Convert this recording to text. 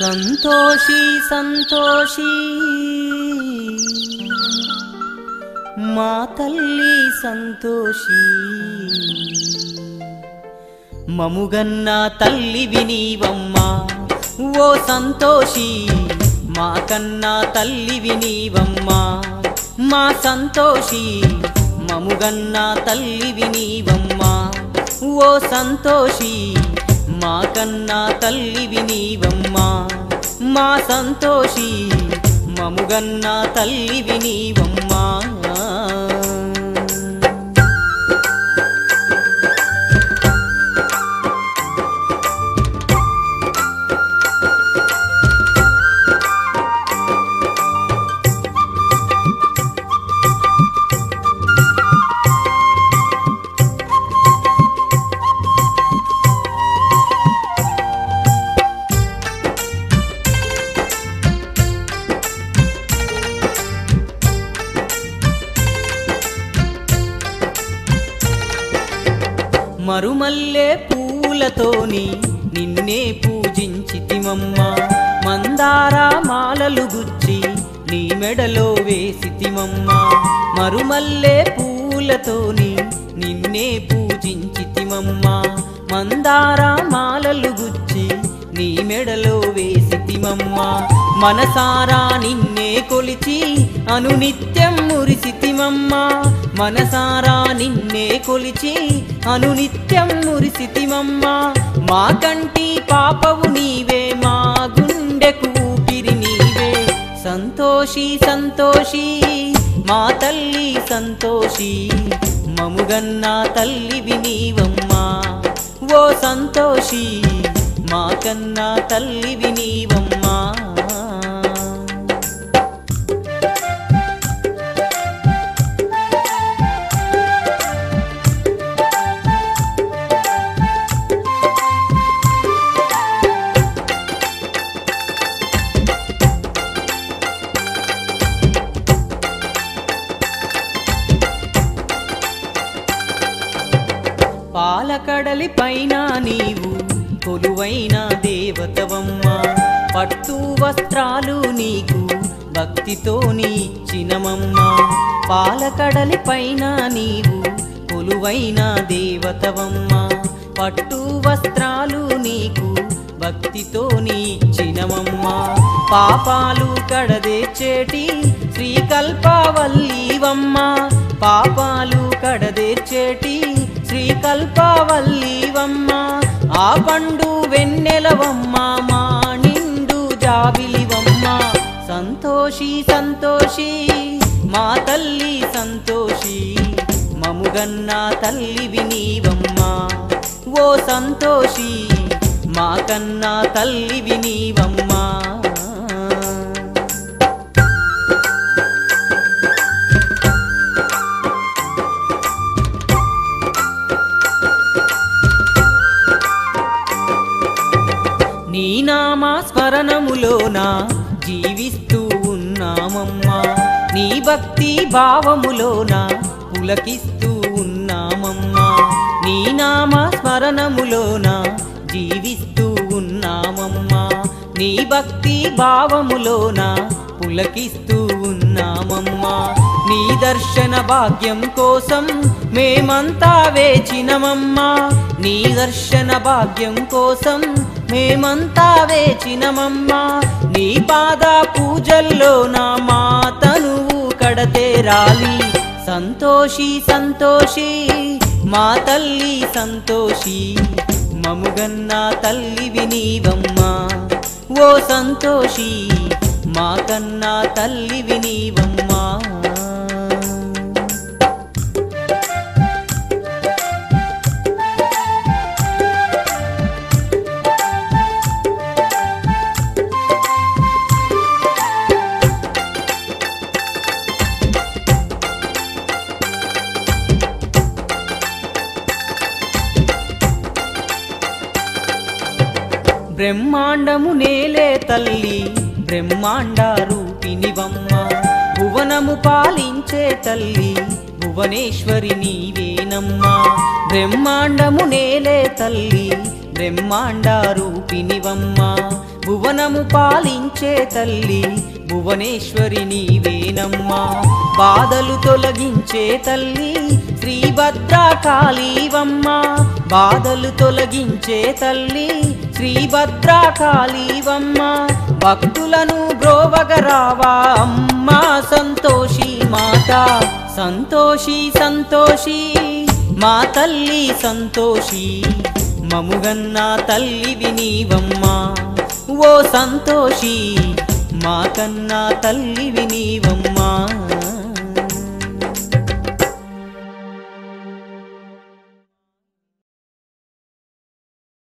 సంతోషి సంతోషి మా తల్లి సంతోషి మముగన్న తల్లి వినీవమ్మా ఓ సంతోషి మా కన్నా తల్లి వినీవమ్మా మా సంతోషి మముగన్న తల్లి వినీవమ్మా ఓ సంతోషి మా కన్నా తల్లి వినీవమ్మా మా సంతోషి మముగన్న తల్లి వినీవమ్మా మరుమల్లే పూలతోని నిన్నే పూజించితిమమ్మా మందార మాలలు గుచ్చి నీ మెడలో వేసితిమమ్మా మరుమల్లే పూలతోని నిన్నే పూజించితిమమ్మా మందార మాలలు గుచ్చి నీ మెడలో వేసితిమమ్మా మనసారా నిన్నే కొలిచి అనునిత్యం మురిసితిమమ్మా మనసారా నిన్నే కొలిచి అనునిత్యం మురిసితిమమ్మా మా కంటి పాపవు నీవే మా గుండెకు ఊపిరి నీవే సంతోషి సంతోషి మా తల్లి సంతోషి మముగన్న తల్లి వినీవమ్మా ఓ సంతోషి మా కన్నా తల్లి వినీవమ్మా పాలకడలి పైన నీవు కొలువైన దేవతవమ్మా పట్టు వస్త్రాలు నీకు భక్తితో నీచ్చినమమ్మా పాలకడలి పైన నీవు కొలువైన దేవతవమ్మా పట్టు వస్త్రాలు నీకు భక్తితో నీచ్చినమమ్మా పాపాలు కడదేర్చేటి శ్రీకల్పవల్లీవమ్మా పాపాలు కడదేర్చేటి శ్రీకల్పవల్లీవమ్మా ఆ పండు వెన్నెలవమ్మా మా నిండు జాబిలివమ్మా సంతోషి సంతోషి మా తల్లి సంతోషి మముగన్న తల్లి వినీవమ్మా ఓ సంతోషి మా కన్నా తల్లి వినీవమ్మా నీ నామా స్మరణములోన జీవిస్తూ ఉన్నామమ్మా నీ భక్తి భావములోన పులకిస్తూ ఉన్నామమ్మా నీ నామా స్మరణములోన జీవిస్తూ ఉన్నామమ్మా నీ భక్తి భావములోన పులకిస్తూ ఉన్నామమ్మా నీ దర్శన భాగ్యం కోసం మేమంతా వేచినమమ్మా నీ దర్శన భాగ్యం కోసం మేమంతా వేచినమమ్మా నీ పాద పూజల్లో నా మా తనువు కడతేరాలి సంతోషి సంతోషి మా తల్లి సంతోషి మముగన్న తల్లి వినీవమ్మా ఓ సంతోషి మా కన్నా తల్లి వినీవమ్మా బ్రహ్మాండము నేలే తల్లి బ్రహ్మాండ రూపినివమ్మ భువనము పాలించే తల్లి భువనేశ్వరి నీవేనమ్మా బ్రహ్మాండము నేలే తల్లి బ్రహ్మాండ రూపినివమ్మ భువనము పాలించే తల్లి భువనేశ్వరి నీవేనమ్మా బాధలు తొలగించే తల్లి శ్రీభద్రాకాళీవమ్మ బాధలు తొలగించే తల్లి శ్రీభద్రాకాళీవమ్మ భక్తులను బ్రోవగరావా అమ్మా సంతోషి మాత సంతోషి సంతోషి మా తల్లి సంతోషి మముగన్న తల్లివి నీవమ్మా ఓ సంతోషి మా కన్నా తల్లివి నీవమ్మా